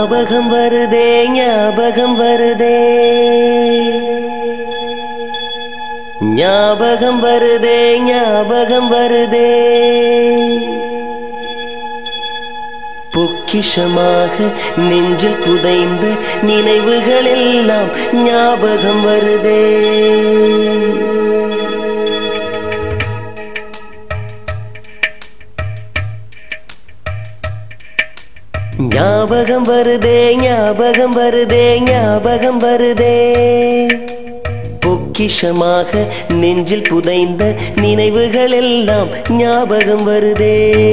ஞாபகம் வருதே ஞாபகம் வருதே ஞாபகம் வருதே ஞாபகம் வருதே பொக்கிஷமாக நெஞ்சில் புதைந்த நினைவுகள் எல்லாம் ஞாபகம் வருதே ஞாபகம் வருதே ஞாபகம் வருதே ஞாபகம் வருதே பொக்கிஷமாக நெஞ்சில் புதைந்த நினைவுகள் எல்லாம் ஞாபகம் வருதே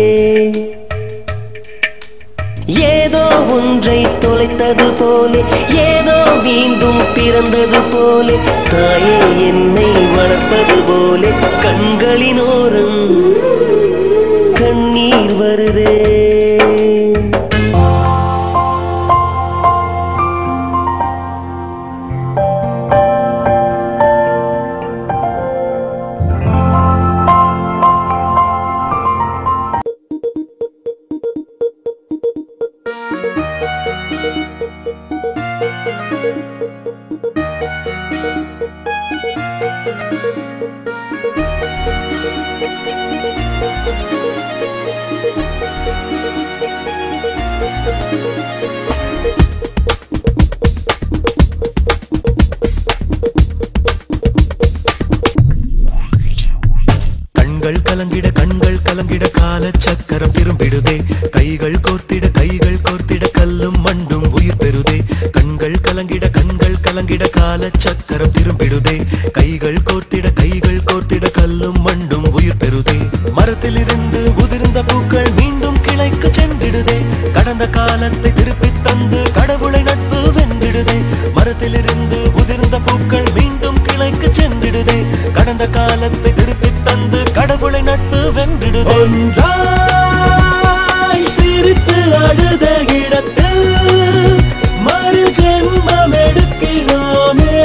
ஏதோ ஒன்றை தொலைத்தது போலே ஏதோ மீண்டும் பிறந்தது போலே தாயே என்னை வளர்ப்பது போலே கண்களினோரம் கண்ணீர் வருதே கண்கள் கலங்கிட கண்கள் கலங்கிட கால சக்கரம் திரும்பிடுதே கைகள் கோர்த்திட கைகள் கோர்த்திட கல்லும் மண்டும் உயிர் பெறுதே கண்கள் கலங்கிட கண்கள் கலங்கிட கால சக்கரம் திரும்பிடுதே கைகள் கோர்த்திட கைகள் கோர்த்திட கல்லும் மண்டும் உயிர் பெறுதே மரத்திலிருந்து உதிர்ந்த பூக்கள் மீண்டும் கிளைக்கு சென்றிடுதே கடந்த காலத்தை திருப்பித் தந்து கடவுளை நட்பு வென்றிடுதே மரத்திலிருந்து உதிர்ந்த பூக்கள் மீண்டும் கிளைக்கு சென்றிடுதே கடந்த காலத்தை திருப்பித் தந்து கடவுளை நட்பு வென்றிடுதே ஒன்றாய் சிரித்து அழுத இடத்தில் மறு ஜென்மம் எடுக்கிறோமே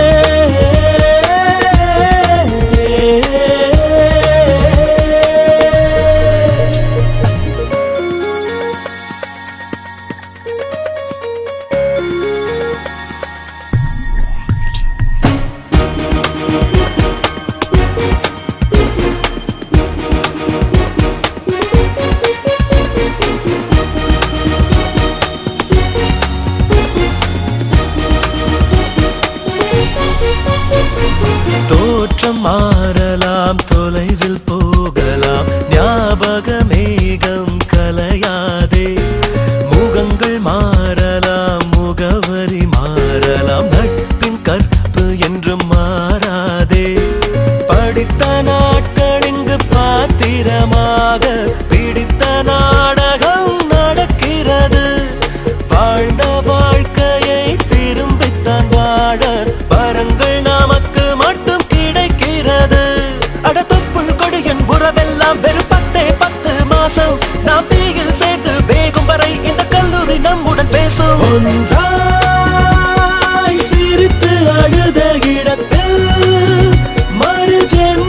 தோற்றம் மாறலாம் தொலைவில் போகலாம் ஞாபக மேகம் கலையாதே முகங்கள் மாறலாம் முகவரி மாறலாம் நட்பின் கற்பு என்றும் மாறாதே படித்த நாட்கள் இங்கு பாத்திரமாக பிடித்த நாடகம் நடக்கிறது வாழ்ந்த வாழ்க்கையை திரும்பித்தான் வாழ வரங்கள் நமக்கு மட்டும் கிடைக்கிறது அடத்துப்புள் கொடியின் உறவெல்லாம் வெறும் பத்தே பத்து மாசம் நாம் தீயில் சேர்த்து வேகும் வரை இந்த கல்லூரி நம்முடன் பேசும் ஒன்றாய் சிரித்து அழுத இடத்தில் மறு ஜென்மம்